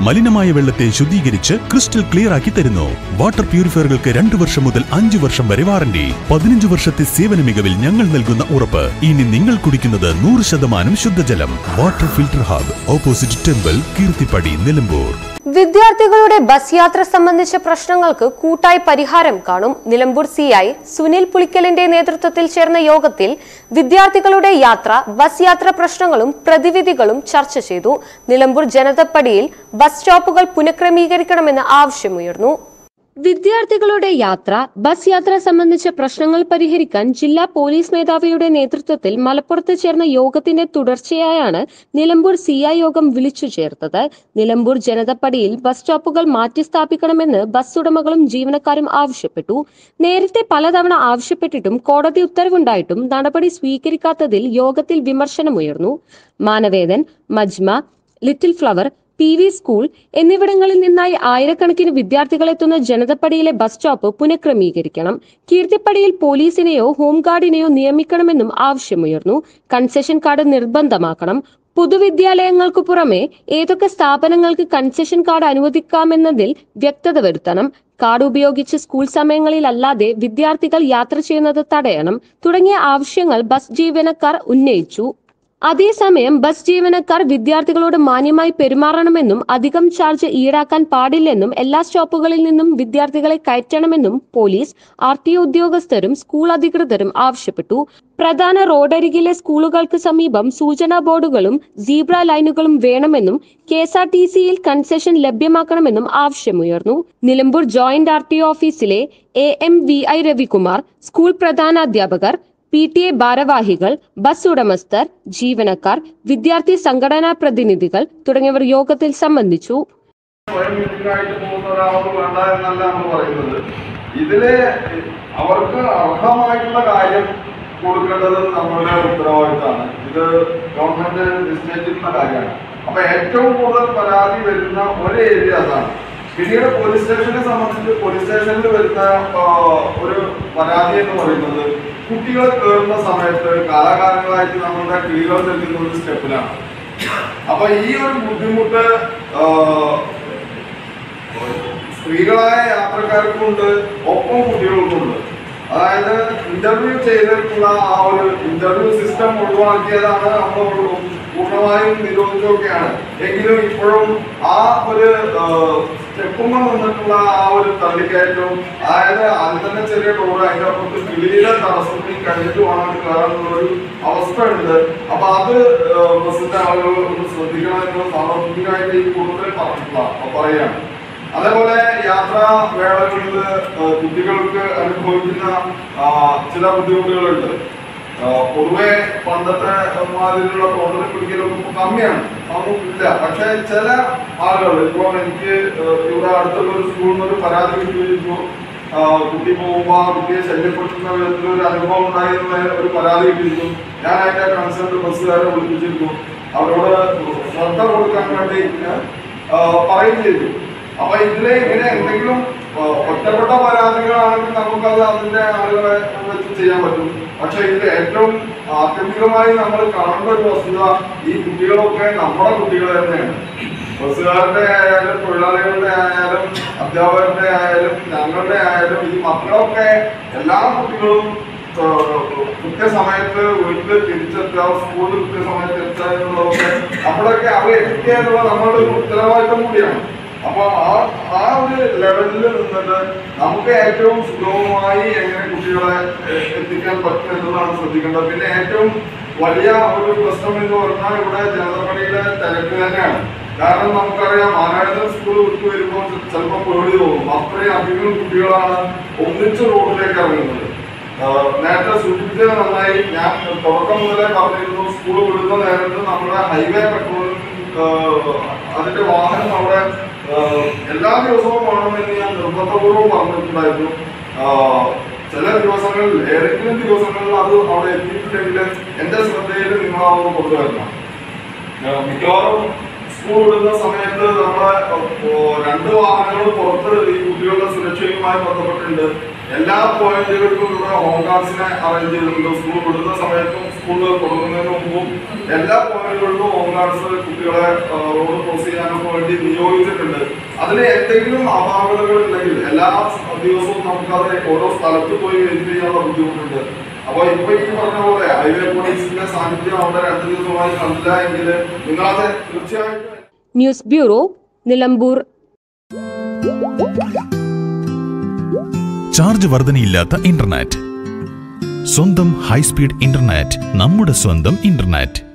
മലിനമായ വെള്ളത്തെ ശുദ്ധീകരിച്ച് ക്രിസ്റ്റൽ ക്ലിയർ ആക്കി തരുന്നു വാട്ടർ പ്യൂരിഫയറുകൾക്ക് രണ്ടു വർഷം മുതൽ അഞ്ചു വർഷം വരെ വാറണ്ടി പതിനഞ്ച് വർഷത്തെ സേവന മികവിൽ ഞങ്ങൾ നൽകുന്ന ഉറപ്പ് ഇനി നിങ്ങൾ കുടിക്കുന്നത് നൂറ് ശതമാനം ശുദ്ധജലം water filter hub opposite temple Keerthippadi Nilambur വിദ്യാർത്ഥികളുടെ ബസ് യാത്ര സംബന്ധിച്ച പ്രശ്നങ്ങൾക്ക് കൂട്ടായി പരിഹാരം കാണും നിലമ്പൂർ സി ഐ സുനിൽ പുളിക്കലിന്റെ നേതൃത്വത്തിൽ ചേർന്ന യോഗത്തിൽ വിദ്യാർത്ഥികളുടെ യാത്ര ബസ് യാത്ര പ്രശ്നങ്ങളും പ്രതിവിധികളും ചർച്ച ചെയ്തു നിലമ്പൂർ ജനതപ്പടിയിൽ ബസ് സ്റ്റോപ്പുകൾ പുനഃക്രമീകരിക്കണമെന്ന് ആവശ്യമുയർന്നു വിദ്യാർത്ഥികളുടെ യാത്ര ബസ് യാത്ര സംബന്ധിച്ച പ്രശ്നങ്ങൾ പരിഹരിക്കാൻ ജില്ലാ പോലീസ് മേധാവിയുടെ നേതൃത്വത്തിൽ മലപ്പുറത്ത് ചേർന്ന യോഗത്തിന്റെ തുടർച്ചയായാണ് നിലമ്പൂർ സി ഐ യോഗം വിളിച്ചു ചേർത്തത് നിലമ്പൂർ ജനതപ്പടിയിൽ ബസ് സ്റ്റോപ്പുകൾ മാറ്റി സ്ഥാപിക്കണമെന്ന് ബസ് ഉടമകളും ജീവനക്കാരും ആവശ്യപ്പെട്ടു നേരത്തെ പലതവണ ആവശ്യപ്പെട്ടിട്ടും കോടതി ഉത്തരവുണ്ടായിട്ടും നടപടി സ്വീകരിക്കാത്തതിൽ യോഗത്തിൽ വിമർശനമുയർന്നു Manavedan Majma little flower P V school എന്നിവിടങ്ങളിൽ നിന്നായി ആയിരക്കണക്കിന് വിദ്യാർത്ഥികളെത്തുന്ന ജനതപ്പടിയിലെ ബസ് സ്റ്റോപ്പ് പുനഃക്രമീകരിക്കണം കീർത്തിപ്പടിയിൽ പോലീസിനെയോ ഹോംഗാർഡിനെയോ നിയമിക്കണമെന്നും ആവശ്യമുയർന്നു കൺസെഷൻ കാർഡ് നിർബന്ധമാക്കണം പൊതുവിദ്യാലയങ്ങൾക്കു പുറമെ ഏതൊക്കെ സ്ഥാപനങ്ങൾക്ക് കൺസെഷൻ കാർഡ് അനുവദിക്കാമെന്നതിൽ വ്യക്തത വരുത്തണം കാർഡ് ഉപയോഗിച്ച് സ്കൂൾ സമയങ്ങളിലല്ലാതെ വിദ്യാർത്ഥികൾ യാത്ര ചെയ്യുന്നത് തടയണം തുടങ്ങിയ ആവശ്യങ്ങൾ ബസ് ജീവനക്കാർ ഉന്നയിച്ചു അതേസമയം ബസ് ജീവനക്കാർ വിദ്യാർത്ഥികളോട് മാന്യമായി പെരുമാറണമെന്നും അധികം ചാർജ് ഈടാക്കാൻ പാടില്ലെന്നും എല്ലാ സ്റ്റോപ്പുകളിൽ നിന്നും വിദ്യാർത്ഥികളെ കയറ്റണമെന്നും പോലീസ് ആർ ടി ഉദ്യോഗസ്ഥരും സ്കൂൾ അധികൃതരും ആവശ്യപ്പെട്ടു പ്രധാന റോഡരികിലെ സ്കൂളുകൾക്ക് സമീപം സൂചനാ ബോർഡുകളും സീബ്ര ലൈനുകളും വേണമെന്നും കെ എസ് ആർ ടി സിയിൽ കൺസെഷൻ ലഭ്യമാക്കണമെന്നും ആവശ്യമുയർന്നു നിലമ്പൂർ ജോയിന്റ് ആർ ടി ഓഫീസിലെ A M V I Ravikumar school പ്രധാനാധ്യാപകർ പി ടി എ ഭാരവാഹികൾ ബസ് ഉടമസ്ഥർ ജീവനക്കാർ വിദ്യാർത്ഥി സംഘടനാ പ്രതിനിധികൾ തുടങ്ങിയവർ യോഗത്തിൽ സംബന്ധിച്ചു സ്വയം മീറ്റിംഗായിട്ട് പോകുന്ന ഒരാളോട് വേണ്ട എന്നല്ല നമ്മൾ പറയുന്നത് ഇതില് അവർക്ക് അർഹമായിട്ടുള്ള കാര്യം കൊടുക്കേണ്ടത് നമ്മളുടെ ഉത്തരവാദിത്തമാണ് ഇത് ഗവൺമെന്റ് നിശ്ചയിച്ചിട്ടുള്ള കാര്യമാണ് അപ്പൊ ഏറ്റവും കൂടുതൽ പരാതി വരുന്ന ഒരു ഏരിയ അതാണ് പിന്നീട് പോലീസ് സ്റ്റേഷനെ സംബന്ധിച്ച് പോലീസ് സ്റ്റേഷനിൽ വരുന്ന ആ, ഒരു പരാതി എന്ന് പറയുന്നത് കുട്ടികൾ കയറുന്ന സമയത്ത് കാലാകാലങ്ങളായിട്ട് നമ്മളുടെ കിളികൾ നിൽക്കുന്ന ഒരു സ്റ്റെപ്പിലാണ് അപ്പൊ ഈ ഒരു ബുദ്ധിമുട്ട് ആ, സ്ത്രീകളായ യാത്രക്കാർക്കുണ്ട് ഒപ്പം കുട്ടികൾക്കുണ്ട് അതായത് ഇന്റർവ്യൂ ചെയ്തിട്ടുള്ള ആ ഒരു ഇന്റർവ്യൂ സിസ്റ്റം ഒഴിവാക്കിയതാണ് നമ്മൾ പൂർണ്ണമായും നിരോധിച്ചൊക്കെയാണ് എങ്കിലും ഇപ്പോഴും ആ ഒരു സ്റ്റെപ്പുമ്മ നിന്നിട്ടുള്ള ആ ഒരു തള്ളിക്കയറ്റവും അതായത് ആദ്യം തന്നെ ചെറിയ ഡോറ് അതിന്റെ അപ്പുറത്ത് കിളിയുടെ തടസ്സത്തിൽ കഴിഞ്ഞിട്ട് വേണം കയറാനുള്ള ഒരു അവസ്ഥ ഉണ്ട് അപ്പൊ അത് ഏഹ്, ബസ്സിന്റെ ആളുകൾ ഒന്ന് ശ്രദ്ധിക്കണം എന്ന് സാർവത്രികമായിട്ട് ഈ കൂടുതൽ പറഞ്ഞിട്ടുള്ള പറയുകയാണ് അതേപോലെ യാത്രാ വേളകളിൽ ഏഹ്, കുട്ടികൾക്ക് അനുഭവിക്കുന്ന ആ, ചില ബുദ്ധിമുട്ടുകളുണ്ട് ആ, പൊതുവെ പണ്ടത്തെ മാതിരിയുള്ള തോന്നൽ പിടിക്കലൊക്കെ ഇപ്പൊ കമ്മിയാണ് അതൊന്നും ഇല്ല പക്ഷെ ചില ആളുകൾ ഇപ്പോൾ എനിക്ക് ഏഹ്, ഇവിടെ അടുത്തുള്ള ഒരു സ്കൂളിൽ നിന്ന് ഒരു പരാതി കിട്ടിയിരുന്നു ആ, കുട്ടി പോകുമ്പോൾ ആ കുട്ടിയെ ശല്യപ്പെടുത്തുന്ന വിധത്തിലൊരു അനുഭവം ഉണ്ടായി എന്നുള്ള ഒരു പരാതി കിട്ടിയിരുന്നു ഞാൻ അതിന്റെ കൺസേൺ ബസ്സുകാരെ വിളിപ്പിച്ചിരുന്നു അവരോട് ശ്രദ്ധ കൊടുക്കാൻ വേണ്ടി ആ, പറയുകയും ചെയ്തു അപ്പൊ ഇതില് ഇങ്ങനെ എന്തെങ്കിലും ആ, ഒറ്റപ്പെട്ട പരാതികളാണെങ്കിൽ നമുക്കത് അതിന്റെ ആളുകളെ വെച്ച് ചെയ്യാൻ പറ്റും പക്ഷെ ഇതിൽ ഏറ്റവും ആത്യന്തികമായി നമ്മൾ കാണേണ്ട ഒരു വസ്തുത ഈ കുട്ടികളൊക്കെ നമ്മുടെ കുട്ടികൾ തന്നെയാണ് ബസ്സുകാരുടെ ആയാലും തൊഴിലാളികളുടെ ആയാലും അധ്യാപകരുടെ ആയാലും ഞങ്ങളുടെ ആയാലും ഈ മക്കളൊക്കെ എല്ലാ കുട്ടികളും ആ, കൃത്യസമയത്ത് വീട്ടിൽ തിരിച്ചെത്തുക സ്കൂളിൽ കൃത്യസമയത്ത് എത്തുക എന്നുള്ളതൊക്കെ നമ്മുടെയൊക്കെ അവർ എത്തിക്കുക എന്നുള്ളത് നമ്മളുടെ ഒരു ഉത്തരവാദിത്തം കൂടിയാണ് അപ്പൊ ആ ആ ഒരു ലെവലിൽ നിന്നിട്ട് നമുക്ക് ഏറ്റവും സുഗമമായി എങ്ങനെ കുട്ടികളെ എ- എത്തിക്കാൻ പറ്റും എന്നതാണ് ശ്രദ്ധിക്കേണ്ടത് പിന്നെ ഏറ്റവും വലിയ ഒരു പ്രശ്നം എന്ന് പറഞ്ഞാൽ ഇവിടെ ജനതപണിയുടെ തിരക്ക് തന്നെയാണ് കാരണം നമുക്കറിയാം മാനായുധ സ്കൂൾ വിട്ടു വരുമ്പോൾ ചിലപ്പോൾ പേടി തോന്നും അത്രയും അധികം കുട്ടികളാണ് ഒന്നിച്ച് റോഡിലേക്ക് ഇറങ്ങുന്നത് ആഹ് നേരത്തെ സൂചിപ്പിച്ചത് നന്നായി ഞാൻ തുടക്കം മുതലേ പറഞ്ഞിരുന്നു സ്കൂൾ വിടുന്ന നേരത്ത് നമ്മുടെ ഹൈവേ പെട്രോൾ അതിന്റെ വാഹനം അവിടെ ആഹ് എല്ലാ ദിവസവും വേണമെന്ന് ഞാൻ നിർബന്ധപൂർവ്വം പറഞ്ഞിട്ടുണ്ടായിരുന്നു ആഹ് ചില ദിവസങ്ങളിൽ ഏതെങ്കിലും ദിവസങ്ങളിൽ അത് അവിടെ എത്തിയിട്ടില്ലെങ്കിൽ എന്റെ ശ്രദ്ധയിൽ നിങ്ങളതൊന്ന് കൊണ്ടുവരണം ആഹ് മിക്കവാറും സ്കൂൾ വിടുന്ന സമയത്ത് നമ്മളെ ഓ, രണ്ട് വാഹനങ്ങൾ പുറത്ത് ഈ കുട്ടികളുടെ സുരക്ഷയുമായി ബന്ധപ്പെട്ടുണ്ട് എല്ലാ പോയിന്റുകൾക്കും ഇവിടെ ഹോം ഗാർഡ്സിനെ അറേഞ്ച് ചെയ്തിട്ടുണ്ട് സ്കൂൾ വിടുന്ന സമയത്തും സ്കൂൾ തുടങ്ങുന്നതിന് മുമ്പും എല്ലാ പോയിന്റുകളിലും ഹോം ഗാർഡ്സ് കുട്ടികളെ ആ, റോഡ് ക്രോസ് ചെയ്യാനൊക്കെ വേണ്ടി നിയോഗിച്ചിട്ടുണ്ട് അതിൽ എന്തെങ്കിലും അപാകതകൾ ഉണ്ടെങ്കിൽ എല്ലാ ദിവസവും നമുക്കത് ഓരോ സ്ഥലത്ത് പോയി വെരിഫൈ ചെയ്യാനുള്ള ബുദ്ധിമുട്ടുണ്ട് അപ്പോൾ ഇപ്പൊ ഈ പറഞ്ഞ പോലെ ഹൈവേ പോലീസിന്റെ സാന്നിധ്യം അവിടെ രണ്ട് ദിവസമായി കണ്ടില്ല എങ്കിൽ നിങ്ങളത് തീർച്ചയായിട്ടും ന്യൂസ് ബ്യൂറോ നിലമ്പൂർ ചാർജ് വർധനയില്ലാത്ത ഇന്റർനെറ്റ് സ്വന്തം ഹൈസ്പീഡ് ഇന്റർനെറ്റ് നമ്മുടെ സ്വന്തം ഇന്റർനെറ്റ്